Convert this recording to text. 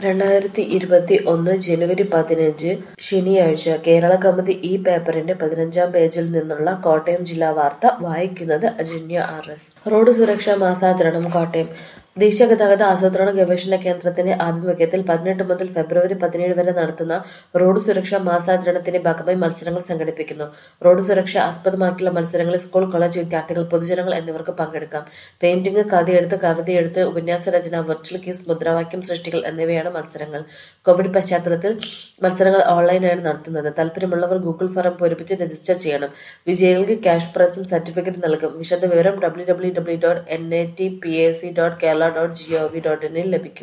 രണ്ടായിരത്തി ഇരുപത്തി ഒന്ന് ജനുവരി പതിനഞ്ച് ശനിയാഴ്ച കേരള കൗമുദി ഈ പേപ്പറിന്റെ പതിനഞ്ചാം പേജിൽ നിന്നുള്ള കോട്ടയം ജില്ലാ വാർത്ത വായിക്കുന്നത് അജന്യ ആർ എസ് റോഡ് സുരക്ഷാ മാസാചരണം കോട്ടയം ദേശീയ ഗതാഗത ആസൂത്രണ ഗവേഷണ കേന്ദ്രത്തിന്റെ ആഭിമുഖ്യത്തിൽ പതിനെട്ട് മുതൽ ഫെബ്രുവരി പതിനേഴ് വരെ നടത്തുന്ന റോഡ് സുരക്ഷാ മാസാചരണത്തിന്റെ ഭാഗമായി മത്സരങ്ങൾ സംഘടിപ്പിക്കുന്നു റോഡ് സുരക്ഷ ആസ്പദമാക്കിയുള്ള മത്സരങ്ങളിൽ സ്കൂൾ കോളേജ് വിദ്യാർത്ഥികൾ പൊതുജനങ്ങൾ എന്നിവർക്ക് പങ്കെടുക്കാം പെയിന്റിംഗ് കഥയെഴുത്ത് കവിതയെഴുത്ത് ഉപന്യാസ രചന വെർച്വൽ കേസ് മുദ്രാവാക്യം സൃഷ്ടികൾ എന്നിവയാണ് മത്സരങ്ങൾ കോവിഡ് പശ്ചാത്തലത്തിൽ മത്സരങ്ങൾ ഓൺലൈനായാണ് നടത്തുന്നത് താല്പര്യമുള്ളവർ ഗൂഗിൾ ഫോറം പൂരിപ്പിച്ച് രജിസ്റ്റർ ചെയ്യണം വിജയികൾക്ക് ക്യാഷ് പ്രൈസും സർട്ടിഫിക്കറ്റ് നൽകും വിശദവിവരം W W W dot N I T P A C dot Kerala dot G O V dot ഇനിൽ ലഭിക്കും